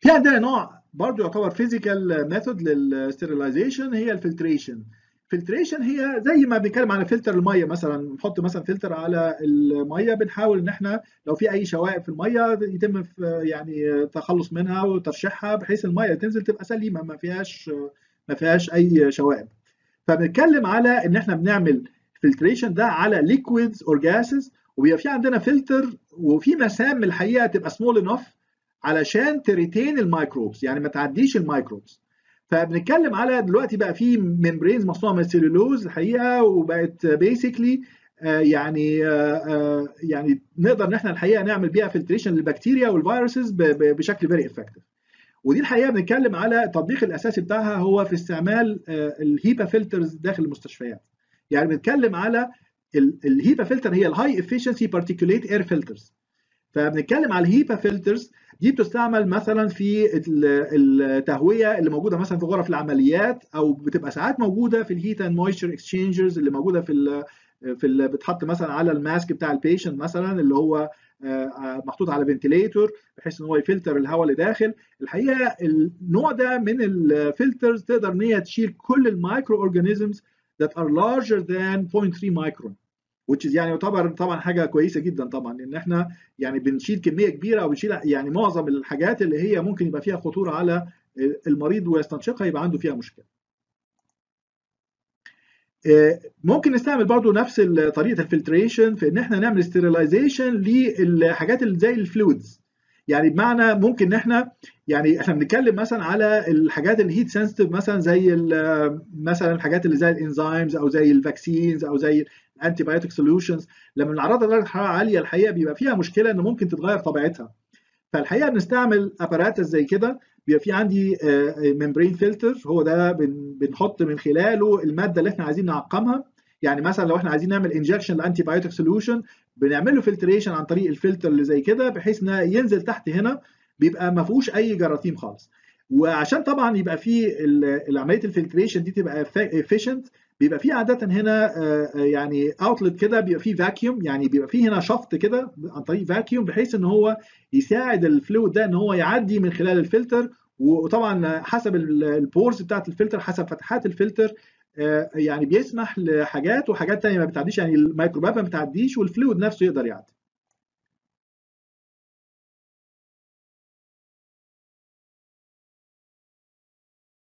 في عندنا نوع برضه يعتبر فيزيكال ميثود للستيرلايزيشن هي الفلتريشن فلتريشن هي زي ما بنتكلم على فلتر الميه مثلا نحط مثلا فلتر على الميه بنحاول ان احنا لو في اي شوائب في الميه يتم يعني التخلص منها وترشيحها بحيث الميه تنزل تبقى سليمه ما فيهاش ما فيهاش اي شوائب فبنتكلم على ان احنا بنعمل فلتريشن ده على ليكويدز اور جاسز وبيبقى في عندنا فلتر وفي مسام الحقيقه تبقى سمول انف علشان تريتين الميكروبس يعني ما تعديش الميكروبس فبنتكلم على دلوقتي بقى في ممبرينز مصنوعه من السلولوز الحقيقه وبقت بيسكلي يعني يعني نقدر ان احنا الحقيقه نعمل بيها فلتريشن للبكتيريا والفيروسز بشكل فيري افكتيف ودي الحقيقه بنتكلم على التطبيق الاساسي بتاعها هو في استعمال الهيبا فلترز داخل المستشفيات يعني بنتكلم على الهيبا فلتر هي الهاي افشنسي بارتيكوليت اير فلترز فبنتكلم على الهيبا فلترز دي بتستعمل مثلا في التهويه اللي موجوده مثلا في غرف العمليات او بتبقى ساعات موجوده في الهيت اند مويستشر اكسشينجرز اللي موجوده في ال في ال بتحط مثلا على الماسك بتاع البيشنت مثلا اللي هو محطوط على فنتليتور بحيث ان هو يفلتر الهواء اللي داخل الحقيقه النوع ده من الفلترز تقدر ان هي تشيل كل المايكرو اورجانيزمز that are larger than 0.3 مايكرون which is يعني يعتبر طبعا حاجه كويسه جدا طبعا ان احنا يعني بنشيل كميه كبيره او بنشيل يعني معظم الحاجات اللي هي ممكن يبقى فيها خطوره على المريض ويستنشقها يبقى عنده فيها مشكله. ممكن نستعمل برضو نفس طريقه الفلتريشن في ان احنا نعمل ستيرلايزيشن للحاجات اللي زي الفلويدز يعني بمعنى ممكن ان احنا يعني احنا بنتكلم مثلا على الحاجات الهيت سنسيتيف مثلا زي مثلا الحاجات اللي زي الانزيمز او زي الفاكسينز او زي الانتي بايوتيك سوليوشنز لما بنعرضها لدرجه حراره عاليه الحقيقه بيبقى فيها مشكله ان ممكن تتغير طبيعتها فالحقيقه بنستعمل اباراتس زي كده بيبقى في عندي ممبرين فلتر هو ده بنحط من خلاله الماده اللي احنا عايزين نعقمها يعني مثلا لو احنا عايزين نعمل انجكشن لانتي بايوتيك سوليوشن بنعمل له فلتريشن عن طريق الفلتر اللي زي كده بحيث انه ينزل تحت هنا بيبقى ما فيهوش اي جراثيم خالص وعشان طبعا يبقى في عمليه الفلتريشن دي تبقى افيشنت بيبقى في عاده هنا يعني اوتلت كده بيبقى فيه فاكيوم يعني بيبقى فيه هنا شفط كده عن طريق فاكيوم بحيث ان هو يساعد الفلويد ده ان هو يعدي من خلال الفلتر وطبعا حسب البورز بتاعت الفلتر حسب فتحات الفلتر يعني بيسمح لحاجات وحاجات تانية ما بتعديش يعني الميكروبات ما بتعديش والفلويد نفسه يقدر يعدي